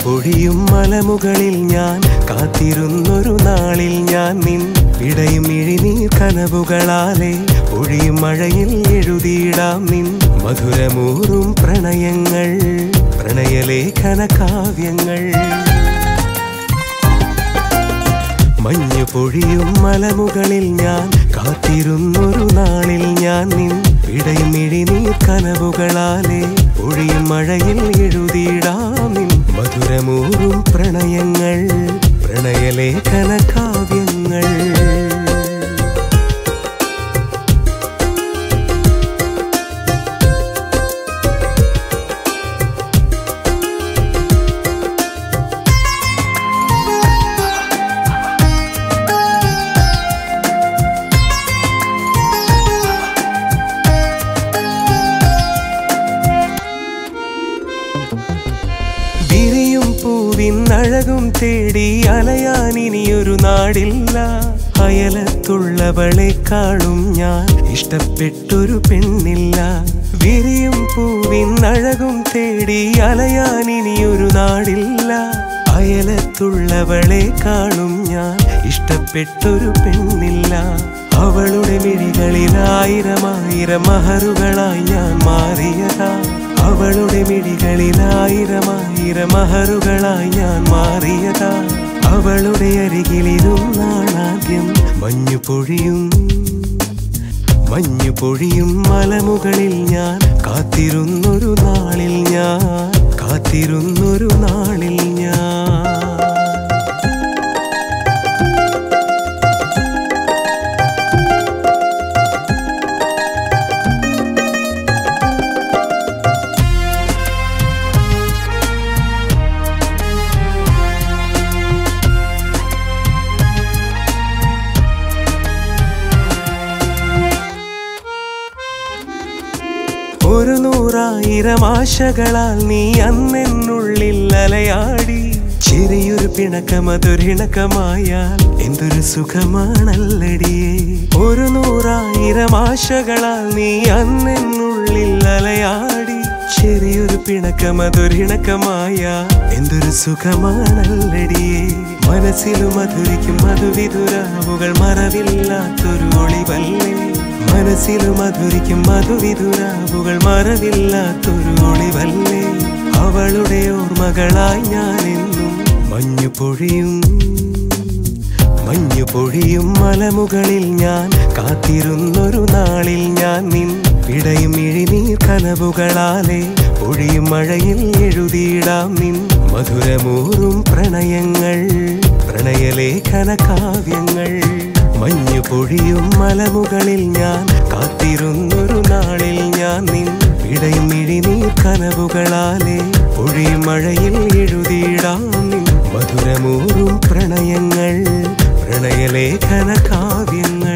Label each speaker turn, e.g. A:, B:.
A: പൊഴിയും മലമുകളിൽ ഞാൻ കാത്തിരുന്നൊരു നാളിൽ ഞാൻ നിൻ ഇടയും ഇഴിനീർ കനവുകളാലെ പൊഴിയും മഴയിൽ എഴുതിയിടാം നിൻ മധുരമൂറും പ്രണയങ്ങൾ പ്രണയലേഖന കാവ്യങ്ങൾ മഞ്ഞു പൊഴിയും മലമുകളിൽ ഞാൻ കാത്തിരുന്നൊരു നാളിൽ ഞാൻ നിൻ ഇടയും ഇഴിനീർ കനവുകളാലെ ഒഴിയും മഴയിൽ എഴുതിയിടാം നിൻ മധുരമൂറും പ്രണയങ്ങൾ പ്രണയലേഖന കാവ്യങ്ങൾ വിരിയും പൂവിൻ അഴകും തേടി അലയാൻ ഇനിയൊരു നാടില്ല അയലത്തുള്ളവളെക്കാളും ഞാൻ ഇഷ്ടപ്പെട്ടൊരു പെണ്ണില്ല വിരിയും പൂവിൻ അഴകും തേടി അലയാൻ ഇനിയൊരു നാടില്ല അയലത്തുള്ളവളെക്കാളും ഞാൻ ഇഷ്ടപ്പെട്ടൊരു പെണ്ണില്ല അവളുടെ മിഴികളിൽ ആയിരം ആയിരം മഹറുകളായി ഞാൻ മാറിയതാ അവളുടെ മിഴികളിൽ ആയിരം ആയിരം മഹറുകളായി ഞാൻ മാറിയതാ അവളുടെ അരികിലിരുന്നാണാദ്യം മഞ്ഞു പൊഴിയും മഞ്ഞു പൊഴിയും മലമുകളിൽ ഞാൻ കാത്തിരുന്നൊരു നാളിൽ ഞാൻ കാത്തിരുന്നൊരു നാളിൽ ഞാൻ ഒരു നൂറായിരം ആശകളാൽ നീ അന്നെന്നുള്ളിൽ അലയാടി ചെറിയൊരു പിണക്കമതൊരിണക്കമായാൽ എന്തൊരു സുഖമാണല്ലടിയേ ഒരു നൂറായിരം ആശകളാൽ നീ അന്നെന്നുള്ളിൽ അലയാടി ചെറിയൊരു പിണക്കമതൊരിണക്കമായാൽ എന്തൊരു സുഖമാണല്ലടിയേ മനസ്സിലും മധുരിക്കും മധുവിതുരാവുകൾ മറവില്ലാത്തൊരു ഒളിവല്ലേ മനസ്സിലും മധുരിക്കും മധുവിതുരാവുകൾ മറവില്ലാത്തൊരു ഒളിവല്ലേ അവളുടെ ഓർമ്മകളായി ഞാൻ എന്നും മഞ്ഞു പൊഴിയും മഞ്ഞു പൊഴിയും മലമുകളിൽ ഞാൻ കാത്തിരുന്നൊരു നാളിൽ ഞാൻ നിൻ ഇടയും ഇഴിനീർ കനവുകളാലെ പൊഴിയും മഴയിൽ എഴുതിയിടാം നിൻ മധുരമൂറും പ്രണയങ്ങൾ പ്രണയലേഖന കാവ്യങ്ങൾ മഞ്ഞു പൊഴിയും മലമുകളിൽ ഞാൻ കാത്തിരുന്നൊരു നാളിൽ ഞാൻ നിൻ ഇടയും ഇഴിനീർ കനവുകളാലെ പൊഴിയും മഴയിൽ എഴുതിയിടാം നിൻ മധുരമൂറും പ്രണയങ്ങൾ പ്രണയലേഖന കാവ്യങ്ങൾ